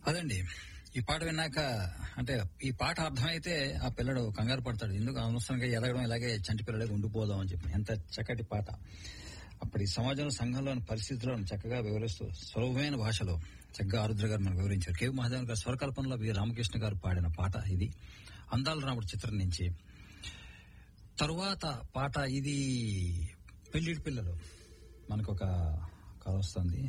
అదండి ఈ పాట విన్నాక అంటే ఈ పాట అర్థమైతే ఆ పిల్లడు కంగారు పడతాడు ఎందుకు అనవసరంగా ఎదగడం ఇలాగే చంటి పిల్లలకి ఉండిపోదాం అని చెప్పి ఎంత చక్కటి పాట అప్పటి సమాజంలో సంఘంలోని పరిస్థితులను చక్కగా వివరిస్తూ సులభమైన భాషలో చక్కగా ఆరుద్ర గారు మనకు వివరించారు కేవి మహాదేవన్ గారు స్వరకల్పనలో వి రామకృష్ణ గారు పాడిన పాట ఇది అందాల రాముడు చిత్రం నుంచి తరువాత పాట ఇది పెళ్లిడి పిల్లలు మనకు ఒక కథ వస్తుంది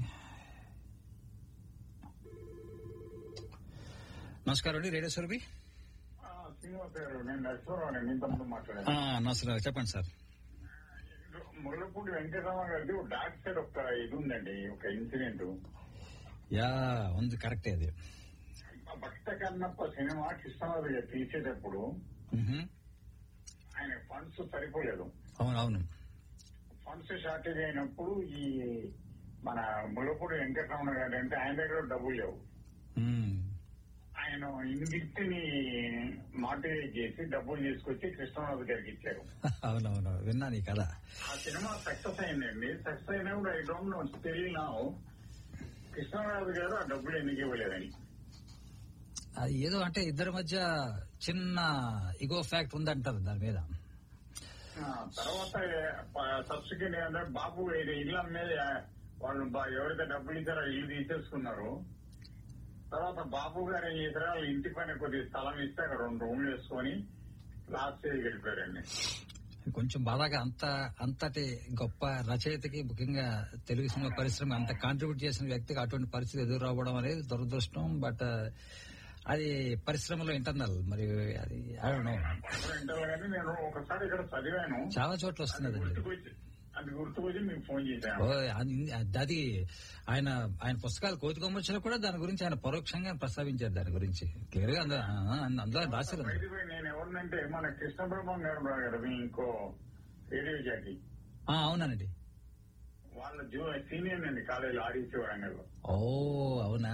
నమస్కారం అండి రేడియో సురభి ఆ, శ్రీనివాస్ గారు నేను నరసింహరావు మీ తమ్ముడు మాట్లాడాను ఆ, నమస్కారం చెప్పండి సార్ మురళపూడి వెంకటరామ గారిది ఒక డాక్ సైడ్ ఒక ఇది ఉందండి ఒక ఇన్సిడెంట్ యా ఉంది కరెక్టే అది భక్త కన్నప్ప సినిమా కృష్ణరాజు గారు తీసేటప్పుడు మ్హూ. ఆయన ఫండ్స్ సరిపోలేదు అవును అవును ఫండ్స్ షార్టేజ్ అయినప్పుడు ఈ మన ముళ్ళపూడి వెంకటరమణ గారు అంటే ఆయన దగ్గర డబ్బులు లేవు మ్. ఆయన ఇంటిని మోటివేట్ చేసి డబ్బులు తీసుకొచ్చి కృష్ణరాజు గారికి ఇచ్చారు అవునవును విన్నాను ఈ కథ ఆ సినిమా సక్సెస్ అయిందండి సక్సెస్ అయినప్పుడు I don't know still now Krishnaraju గారు ఆ డబ్బులు ఎందుకు ఇవ్వలేదని అది ఏదో అంటే ఇద్దరి మధ్య చిన్న ఇగో ఫ్యాక్ట్ ఉందంటారు దాని మీద ఆ, తర్వాత సబ్సిడీ అంటే బాబు ఇది ఇల్లు అమ్మేది ఆ, వాళ్ళు బా- ఎవరైతే డబ్బులు ఇచ్చారో ఆ ఇల్లు తీసేసుకున్నారు తర్వాత బాబు గారు ఏం చేశారు వాళ్ళ ఇంటి పైన కొద్ది స్థలం ఇస్తే అక్కడ రెండు రూమ్లు వేసుకొని లాస్ట్ స్టేజ్ గడిపారండి కొంచెం బాధాగా అంత అంతటి గొప్ప రచయితకి ముఖ్యంగా తెలుగు సినిమా పరిశ్రమ అంత కాంట్రిబ్యూట్ చేసిన వ్యక్తికి అటువంటి పరిస్థితి ఎదురు రావడం అనేది దురదృష్టం బట్ అది పరిశ్రమలో ఇంటర్నల్ మరి అది I don't know. వింటారు కానీ నేను ఒకసారి ఇక్కడ చదివాను చాలా చోట్ల వస్తున్నది అది. గుర్తుకొచ్చి అది గుర్తుకొచ్చి మీకు ఫోన్ చేశాను ఓ, అది- అది ఆయన ఆయన పుస్తకాలు కోతి కొమ్మొచ్చినా కూడా దాని గురించి ఆయన పరోక్షంగా ప్రస్తావించారు దాని గురించి క్లియర్ గా అంద- ఆ, అందులో ఆయన రాశారు బయట పోయి నేను ఎవరినంటే మన కృష్ణ బ్రహ్మం గారు ఉన్నారు కదా మీ ఇంకో రేడియో జాకి ఆ, అవునండి వాళ్ళ జూ సీనియర్ అండి కాలేజీలో ఆడిచి వరంగల్ ఓ అవునా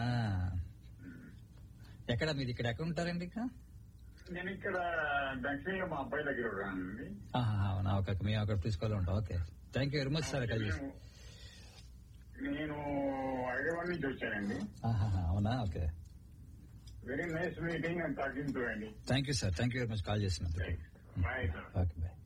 ఎక్కడ మీరు ఇక్కడ ఎక్కడ ఉంటారండి ఇక నేను ఇక్కడ దక్షిణలో మా అబ్బాయి దగ్గర ఉన్నానండి ఆహా, అవునా ఓకే ఓకే. మేము అక్కడ తీసుకోవాలి ఉంటాం okay thank you very much sir call చేసి నేను- నేను హైదరాబాద్ నుంచి వచ్చానండి ఆహాహా, అవునా okay very nice meeting and talking to అండి thank you sir thank you very much call చేసినందుకు bye sir okay bye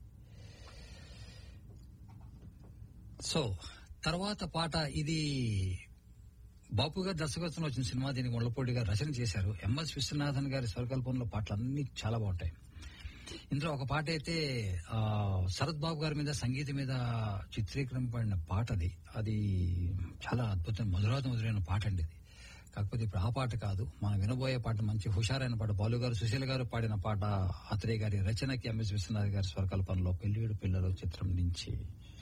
so తర్వాత పాట ఇది బాపు గారు దర్శకత్వంలో వచ్చిన సినిమా దీనికి ముళ్ళపూడి గారు రచన చేశారు ఎంఎస్ విశ్వనాథన్ గారి స్వరకల్పనలో పాటలు అన్ని చాలా బాగుంటాయి ఇందులో ఒక పాట అయితే ఆ, శరత్ బాబు గారి మీద సంగీతం మీద చిత్రీకరింపబడిన పాట అది అది చాలా అద్భుతమైన మధురాత మధురైన పాట అండి ఇది కాకపోతే ఇప్పుడు ఆ పాట కాదు మనం వినబోయే పాట మంచి హుషారైన పాట బాలు గారు సుశీల గారు పాడిన పాట అత్రేయ గారి రచనకి ఎంఎస్ విశ్వనాథ్ గారి స్వరకల్పనలో పెళ్లిడు పిల్లలు చిత్రం నుంచి